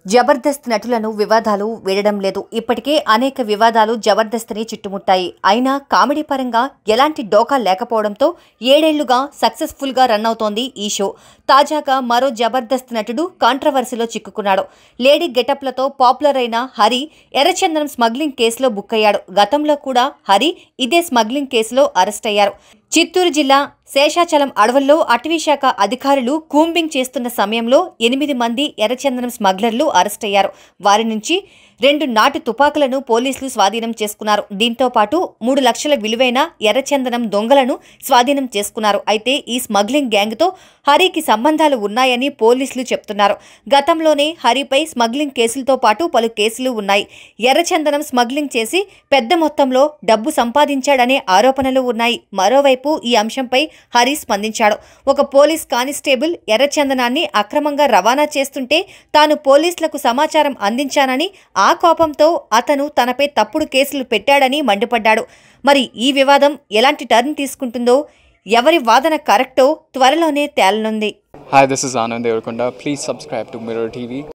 జబర్దస్త్ నటులను వివాదాలు వీడడం లేదు ఇప్పటికే అనేక వివాదాలు జబర్దస్త్ని చుట్టుముట్టాయి అయినా కామెడీ పరంగా ఎలాంటి డోకా లేకపోవడంతో ఏడేళ్లుగా సక్సెస్ఫుల్గా రన్ అవుతోంది ఈ షో తాజాగా మరో జబర్దస్త్ నటుడు కాంట్రవర్సీలో చిక్కుకున్నాడు లేడీ గెటప్లతో పాపులర్ అయిన హరి ఎర్రచందనం స్మగ్లింగ్ కేసులో బుక్ అయ్యాడు గతంలో కూడా హరి ఇదే స్మగ్లింగ్ కేసులో అరెస్ట్ అయ్యారు చిత్తూరు జిల్లా శేషాచలం అడవుల్లో అటవీశాఖ అధికారులు కూంబింగ్ చేస్తున్న సమయంలో ఎనిమిది మంది ఎర్రచందనం స్మగ్లర్లు అరెస్ట్ అయ్యారు వారి నుంచి రెండు నాటు తుపాకులను పోలీసులు స్వాధీనం చేసుకున్నారు దీంతో పాటు మూడు లక్షల విలువైన ఎర్రచందనం దొంగలను స్వాధీనం చేసుకున్నారు అయితే ఈ స్మగ్లింగ్ గ్యాంగ్తో హరికి సంబంధాలు ఉన్నాయని పోలీసులు చెప్తున్నారు గతంలోనే హరిపై స్మగ్లింగ్ కేసులతో పాటు పలు కేసులు ఉన్నాయి ఎర్రచందనం స్మగ్లింగ్ చేసి పెద్ద మొత్తంలో డబ్బు సంపాదించాడనే ఆరోపణలు ఉన్నాయి మరోవైపు ఈ అంశంపై హరి స్పందించాడు ఒక పోలీస్ కానిస్టేబుల్ ఎర్రచందనాన్ని అక్రమంగా రవాణా చేస్తుంటే తాను పోలీసులకు సమాచారం అందించానని ఆ కోపంతో అతను తనపై తప్పుడు కేసులు పెట్టాడని మండిపడ్డాడు మరి ఈ వివాదం ఎలాంటి టర్న్ తీసుకుంటుందో ఎవరి వాదన కరెక్టో త్వరలోనే తేలనుంది Hi, this is Anand Devarkonda. Please subscribe to Mirror TV.